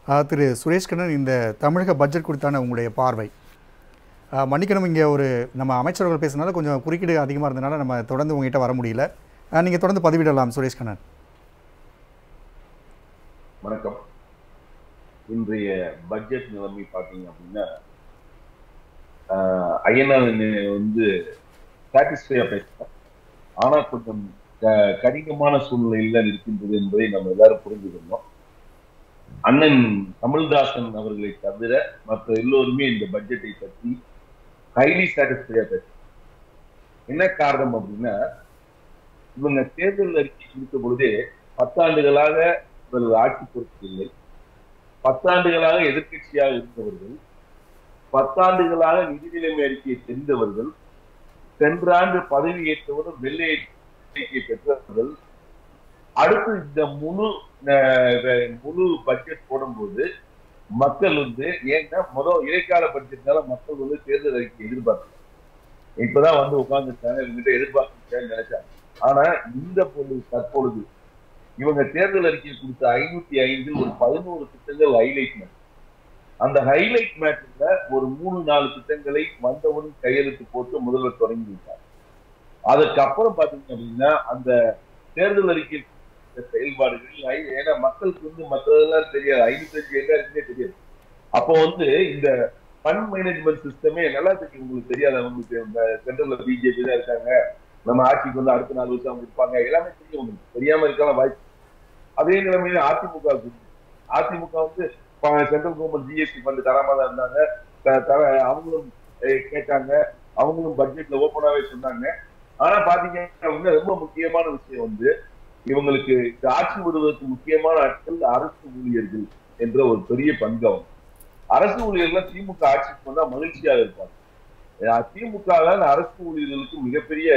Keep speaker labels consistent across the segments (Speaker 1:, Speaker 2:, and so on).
Speaker 1: ஆ, திரு சுரேஷ் கண்ணன் இந்த தமிழக பட்ஜெட் குறித்தான உங்களுடைய பார்வை ஆ, மன்னிக்கணும் இங்கே ஒரு நம்ம அமைச்சர்கள் பேசுனால கொஞ்சம் குறுக்கீடு அதிகமாக இருந்தனால நம்ம தொடர்ந்து உங்ககிட்ட வர முடியல நீங்கள் தொடர்ந்து பதிவிடலாம் சுரேஷ் கண்ணன்
Speaker 2: வணக்கம் இன்றைய பட்ஜெட் நிலைமை பார்த்தீங்க அப்படின்னா ஐயனார் வந்து சாட்டிஸ்ஃபையா பேசுறேன் ஆனா கொஞ்சம் க- கடினமான சூழ்நிலையில் தான் இருக்கின்றது என்பதை நம்ம எல்லாரும் புரிஞ்சுக்கணும் அண்ணன் தமிழ்தாசன் அவர்களை தவிர மற்ற எல்லோருமே இந்த பட்ஜெட்டை பற்றி ஹைலி சாட்டிஸ்ஃபையா பேசுறாங்க என்ன காரணம் அப்படின்னா இவங்க தேர்தல் அறிக்கை கொடுத்த பொழுதே பத்தாண்டுகளாக இவர்கள் ஆட்சி பொறுப்பில்லை பத்தாண்டுகளாக எதிர்க்கட்சியாக இருந்தவர்கள் பத்தாண்டுகளாக நிதி நிலைமை அறிக்கையை தெரிந்தவர்கள் சென்ற ஆண்டு பதவி ஏற்றவுடன் வெள்ளை அறிக்கை பெற்றவர்கள் அடுத்து இந்த முழு அஹ், வே- முழு பட்ஜெட் போடும்போது மக்கள் வந்து ஏன்னா முதல் இடைக்கால பட்ஜெட்னால மக்கள் வந்து தேர்தல் அறிக்கை எதிர்பார்க்கல இப்பதான் வந்து உட்கார்ந்துருக்காங்க இவங்கிட்ட எதிர்பார்க்கன்னு நினைச்சாங்க ஆனா இந்த பொழுது தற்பொழுது இவங்க தேர்தல் அறிக்கை கொடுத்த ஐநூத்தி ஐந்தில் ஒரு பதினோரு திட்டங்கள் ஹைலைட் மேட் அந்த ஹைலைட் மேட்ல ஒரு மூணு நாலு திட்டங்களை வந்தவுடன் கையெழுத்து போட்டு முதல்வர் தொடங்கி விட்டார் அதுக்கப்புறம் பாத்தீங்க அப்படின்னா அந்த தேர்தல் அறிக்கை கொடுத்த செயல்பாடுகள் ஐ- ஏன்னா மக்களுக்கு வந்து மற்றதெல்லாம் தெரியாது ஐநூத்தி அஞ்சு என்ன இருக்குன்னே தெரியாது அப்போ வந்து இந்த ஃபண்ட் மேனேஜ்மெண்ட் சிஸ்டமே நல்லா தெரியும் உங்களுக்கு தெரியாது அவங்களுக்கு இந்த சென்ட்ரல்ல பிஜேபி தான் இருக்காங்க நம்ம ஆட்சிக்கு வந்து அடுத்த நாலு வருஷம் அவங்க இருப்பாங்க எல்லாமே தெரியும் உங்களுக்கு தெரியாம இருக்கலாம் வாய்ப்பு அதே நிலைமையில அதிமுக க்கு இருக்கு. அதிமுக வந்து சென்ட்ரல் கவர்மெண்ட் ஜிஎஸ்டி ஃபண்ட் தராம தான் இருந்தாங்க த- தர அவங்களும் அஹ், கேட்டாங்க அவங்களும் பட்ஜெட்ல ஓப்பனாவே சொன்னாங்க ஆனா பாத்தீங்க அப்படின்னா ரொம்ப முக்கியமான விஷயம் வந்து இவங்களுக்கு இந்த ஆட்சி விடுவதற்கு முக்கியமான ஆட்கள் அரசு ஊழியர்கள் என்ற ஒரு பெரிய பங்கம் அரசு ஊழியர்கள் திமுக ஆட்சிக்கு வந்தா மகிழ்ச்சியாக இருப்பாங்க அஹ், திமுக தான் அரசு ஊழியர்களுக்கு மிகப்பெரிய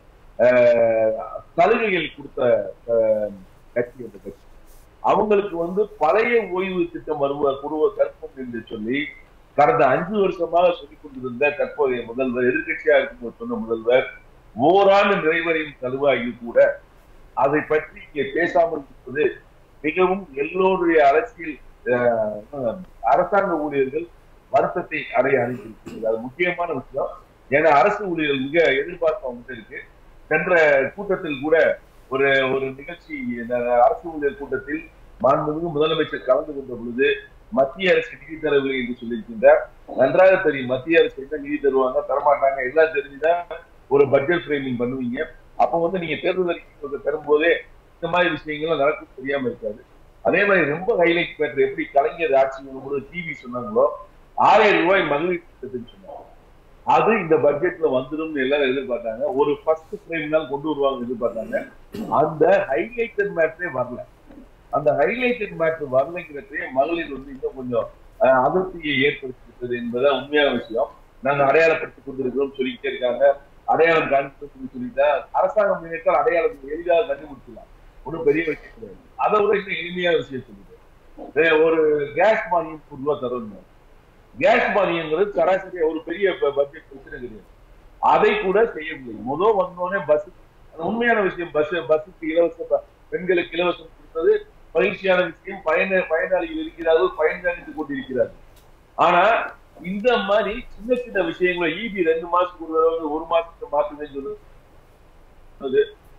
Speaker 2: அஹ், சலுகைகள் கொடுத்த அஹ், கட்சி அந்த கட்சி அவங்களுக்கு வந்து பழைய ஓய்வு திட்டம் வருவ குருவ கற்பம் என்று சொல்லி கடந்த அஞ்சு வருஷமாக சொல்லிக் கொண்டிருந்த தற்போதைய முதல்வர் எதிர்க்கட்சியா இருக்கும்போது சொன்ன முதல்வர் ஓராண்டு நிறைவடையும் தருவாயில் கூட அதை பற்றி இங்கே பேசாமல் இருப்பது மிகவும் எல்லோருடைய அரசியல் அஹ், அரசாங்க ஊழியர்கள் வருத்தத்தை அடைய அனுப்பியிருக்கிறது அது முக்கியமான விஷயம் ஏன்னா அரசு ஊழியர்கள் மிக எதிர்பார்ப்பு அவங்ககிட்ட இருக்கு சென்ற கூட்டத்தில் கூட ஒரு ஒரு நிகழ்ச்சி இந்த அரசு ஊழியர் கூட்டத்தில் மாண்புமிகு முதலமைச்சர் கலந்து கொண்ட பொழுது மத்திய அரசு நிதி தரவில்லை என்று சொல்லியிருக்கின்றார் நன்றாக தெரியும் மத்திய அரசு என்ன நிதி தருவாங்க தரமாட்டாங்க எல்லாம் தெரிஞ்சுதான் ஒரு பட்ஜெட் ஃப்ரேமிங் பண்ணுவீங்க அப்ப வந்து நீங்க தேர்தல் அறிக்கை தரும்போதே இந்த மாதிரி விஷயங்கள்லாம் நடக்கும் தெரியாம இருக்காது அதே மாதிரி ரொம்ப ஹைலைட் பேட்டர் எப்படி கலைஞர் ஆட்சி வரும்போது டிவி சொன்னாங்களோ ஆயிரம் ரூபாய் மகளிர் திட்டத்துக்கு சொன்னாங்க அது இந்த பட்ஜெட்ல வந்துடும் எல்லாரும் எதிர்பார்த்தாங்க ஒரு ஃபர்ஸ்ட் ஃப்ரேம் நாள் கொண்டு வருவாங்க எதிர்பார்த்தாங்க அந்த ஹைலைட்டட் மேட்டரே வரல அந்த ஹைலைட்டட் மேட்டர் வரலைங்கிறதே மகளிர் வந்து இன்னும் கொஞ்சம் அஹ், அதிருப்தியை ஏற்படுத்திவிட்டது என்பதா உண்மையான விஷயம் நாங்க அடையாளப்படுத்திக் கொண்டிருக்கிறோம் சொல்லிக்கிட்டே இருக்காங்க அடையாளம் காண்பித்து சொல்லிட்டா அரசாங்கம் நினைத்தால் அடையாளம் எளிதாக கண்டுபிடிச்சலாம் ஒன்றும் பெரிய விஷயம் கிடையாது அதை விட இன்னும் எளிமையான விஷயம் சொல்லுது ஒரு கேஸ் மானியம் நூறு ரூபாய் தரணும் கேஸ் மானியங்கிறது சராசரி ஒரு பெரிய பட்ஜெட் பிரச்சனை கிடையாது அதை கூட செய்யவில்லை முதல் வந்தோடனே பஸ் உண்மையான விஷயம் பஸ் பஸ்ஸுக்கு இலவச ப- பெண்களுக்கு இலவசம் கொடுத்தது மகிழ்ச்சியான விஷயம் பயன பயனாளிகள் இருக்கிறார்கள் பயனடைந்து கொண்டிருக்கிறார்கள் ஆனா இந்த மாதிரி சின்ன சின்ன விஷயங்களை ஈபி ரெண்டு மாசத்துக்கு ஒரு தடவை ஒரு மாசத்துக்கு மாத்துதுன்னு சொல்லுது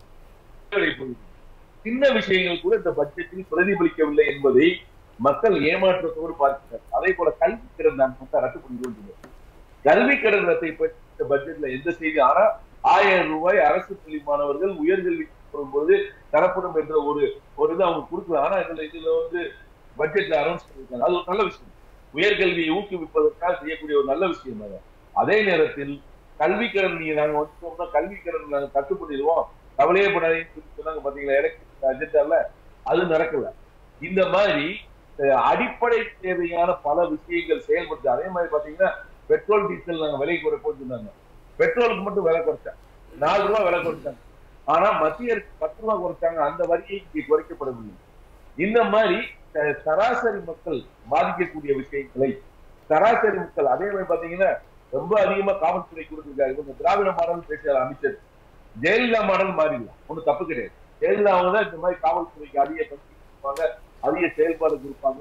Speaker 2: சின்ன விஷயங்கள் கூட இந்த பட்ஜெட்டில் பிரதிபலிக்கவில்லை என்பதை மக்கள் ஏமாற்றத்தோடு பார்க்கிறார் அதே போல கல்வி கடன் நான் வந்து ரத்து பண்ணிக்கொண்டிருக்கிறேன் கல்வி கடன் ரத்தை பற்றி இந்த பட்ஜெட்ல எந்த செய்தி ஆனா ஆயிரம் ரூபாய் அரசு பள்ளி மாணவர்கள் உயர்கல்வி பொழுது தரப்படும் என்ற ஒரு ஒரு இது அவங்க கொடுக்கல ஆனா இதுல இதுல வந்து பட்ஜெட்ல அனௌன்ஸ் பண்ணிருக்காங்க அது ஒரு நல்ல விஷயம் உயர்கல்வியை ஊக்குவிப்பதற்காக செய்யக்கூடிய ஒரு நல்ல விஷயம் அது அதே நேரத்தில் கல்வி கடன் நீங்க நாங்க வந்து சொன்னா கல்வி கடன் நாங்க கட்டு பண்ணிடுவோம் கவலையே படாதீங்கன்னு சொல்லி சொன்னாங்க பாத்தீங்களா எலக்ட்ரிக் அஜெண்டால அது நடக்கல இந்த மாதிரி அஹ், அடிப்படை தேவையான பல விஷயங்கள் செயல்படுது அதே மாதிரி பாத்தீங்கன்னா பெட்ரோல் டீசல் நாங்க விலை குறைப்போம்னு சொன்னாங்க பெட்ரோலுக்கு மட்டும் விலை குறைச்சாங்க நாலு ரூபாய் விலை குறைச்சாங்க ஆனா மத்திய அரசு பத்து ரூபாய் குறைச்சாங்க அந்த வரியை இங்கே குறைக்கப்படவில்லை இந்த மாதிரி அஹ், சராசரி மக்கள் பாதிக்கக்கூடிய விஷயங்களை சராசரி மக்கள் அதே மாதிரி பாத்தீங்கன்னா ரொம்ப அதிகமா காவல்துறை கொடுத்திருக்காரு இவங்க திராவிட மாடல் பேசுற அமைச்சர் ஜெயலலிதா மாடல் மாறிடலாம் ஒண்ணும் தப்பு கிடையாது ஜெயலலிதா அவங்க தான் இந்த மாதிரி காவல்துறைக்கு அதிக பங்கு கொடுப்பாங்க அதிக செயல்பாடு கொடுப்பாங்க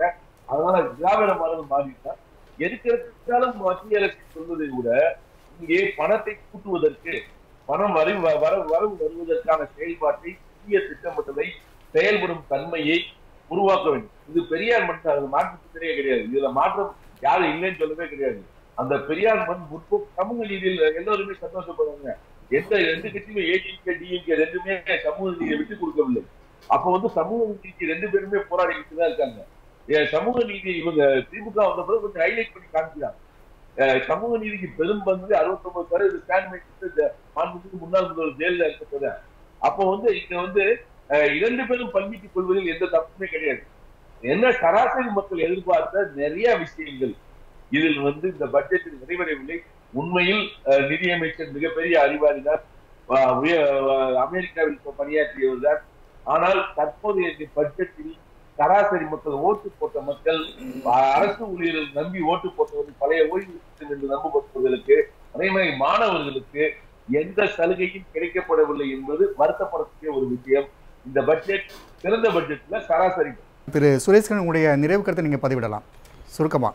Speaker 2: அதனால திராவிட மாடல் மாறிட்டா எதுக்கிறதுக்காலும் மத்திய அரசு சொல்வதை விட இங்கே பணத்தை கூட்டுவதற்கு பணம் வரி வ- வர வரவு வருவதற்கான செயல்பாட்டை புதிய திட்டமிட்டதை செயல்படும் தன்மையை உருவாக்க வேண்டும் இது பெரியார் மண் அது மாற்று சிந்தனையே கிடையாது இதுல மாற்றம் யாரும் இல்லைன்னு சொல்லவே கிடையாது அந்த பெரியார் மண் முற்போக்கு சமூக நீதியில் எல்லோருமே சந்தோஷப்படுறாங்க எந்த ரெண்டு கட்சியுமே ஏடிஎம்கே டிஎம்கே ரெண்டுமே சமூக நீதியை விட்டு கொடுக்கவில்லை அப்ப வந்து சமூக நீதிக்கு ரெண்டு பேருமே போராடிக்கிட்டு தான் இருக்காங்க ஏ, சமூக நீதி இவங்க திமுக வந்த பிறகு கொஞ்சம் ஹைலைட் பண்ணி காமிக்கிறாங்க அஹ், சமூக நீதிக்கு பெரும் பங்கு அறுபத்தி ஒன்பது சதவீத ஸ்டாண்ட் வைத்து மாண்புமிகு முன்னாள் முதல்வர் ஜெயலலிதா இருக்கப்போது அப்போ வந்து இங்க வந்து அஹ், இரண்டு பேரும் பங்கிட்டுக் கொள்வதில் எந்த தப்புமே கிடையாது என்ன சராசரி மக்கள் எதிர்பார்த்த நிறைய விஷயங்கள் இதில் வந்து இந்த பட்ஜெட்டில் நிறைவேறவில்லை உண்மையில் அஹ், நிதியமைச்சர் மிகப்பெரிய அறிவாளிதான் அஹ், உய- அஹ், அமெரிக்காவில் இப்ப பணியாற்றியவர் தான் ஆனால் தற்போதைய இந்த பட்ஜெட்டில் சராசரி மக்கள் ஓட்டு போட்ட மக்கள் அஹ், அரசு ஊழியர்கள் நம்பி ஓட்டு போட்டவர்கள் பழைய ஓய்வு திட்டம் என்று நம்பப்பட்டவர்களுக்கு அதே மாதிரி மாணவர்களுக்கு எந்த சலுகையும் கிடைக்கப்படவில்லை என்பது வருத்தப்படக்கூடிய ஒரு விஷயம் இந்த பட்ஜெட் சிறந்த பட்ஜெட்ல சராசரி
Speaker 1: திரு சுரேஷ்கன் உங்களுடைய நிறைவு கருத்தை நீங்கள் பதிவிடலாம் சுருக்கமா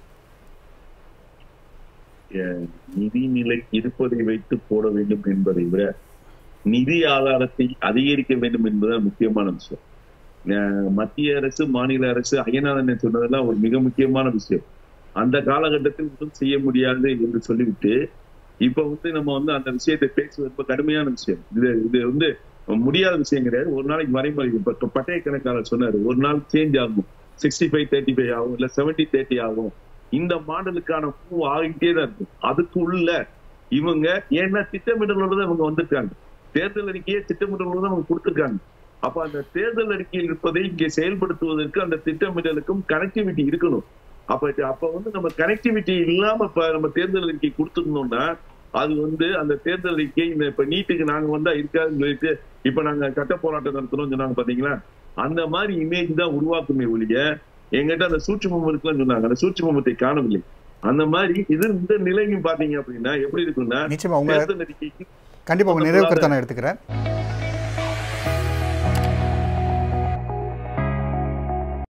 Speaker 3: அஹ் நிதிநிலை இருப்பதை வைத்து போட வேண்டும் என்பதை விட நிதி ஆதாரத்தை அதிகரிக்க வேண்டும் என்பதுதான் முக்கியமான விஷயம் அஹ் மத்திய அரசு மாநில அரசு அய்யநாதன் சொன்னதெல்லாம் ஒரு மிக முக்கியமான விஷயம் அந்த காலகட்டத்தில் ஒன்றும் செய்ய முடியாது என்று சொல்லிவிட்டு இப்ப வந்து நம்ம வந்து அந்த விஷயத்தை பேசுவது ரொம்ப கடுமையான விஷயம் இது இது வந்து முடியாத விஷயம் கிடையாது ஒரு நாளைக்கு வரைமுறை இப்ப பட்டய கணக்காளர் சொன்னாரு ஒரு நாள் சேஞ்ச் ஆகும் சிக்ஸ்டி ஃபைவ் தேர்ட்டி ஃபைவ் ஆகும் இல்ல செவன்டி தேர்ட்டி ஆகும் இந்த மாடலுக்கான பூ ஆகிட்டே தான் இருக்கும் அதுக்குள்ள இவங்க ஏன்னா திட்டமிடலோட தான் இவங்க வந்திருக்காங்க தேர்தல் அறிக்கையை திட்டமிடலோட தான் அவங்க கொடுத்திருக்காங்க அப்ப அந்த தேர்தல் அறிக்கையில் இருப்பதை இங்கே செயல்படுத்துவதற்கு அந்த திட்டமிடலுக்கும் கனெக்டிவிட்டி இருக்கணும் அப்ப அப்ப வந்து நம்ம கனெக்டிவிட்டி இல்லாம இப்ப நம்ம தேர்தல் அறிக்கை கொடுத்திருந்தோம்னா அது வந்து அந்த தேர்தல் அறிக்கை இந்த இப்ப நீட்டுக்கு நாங்க வந்தா இருக்காதுன்னு சொல்லிட்டு இப்ப நாங்க சட்ட போராட்டம் நடத்துறோம் சொன்னாங்க பாத்தீங்களா அந்த மாதிரி இமேஜ் தான் உருவாக்குமே ஒழிய எங்கிட்ட அந்த சூட்சுமம் இருக்குன்னு சொன்னாங்க அந்த சூட்சுமத்தை காணவில்லை அந்த மாதிரி இது இந்த நிலையும் பாத்தீங்க அப்படின்னா எப்படி இருக்குன்னா
Speaker 1: நிச்சயமா உங்க
Speaker 3: தேர்தல் அறிக்கைக்கு
Speaker 1: கண்டிப்பாக உங்கள் நிறைவு கருத்தை நான் எடுத்துக்கிறேன்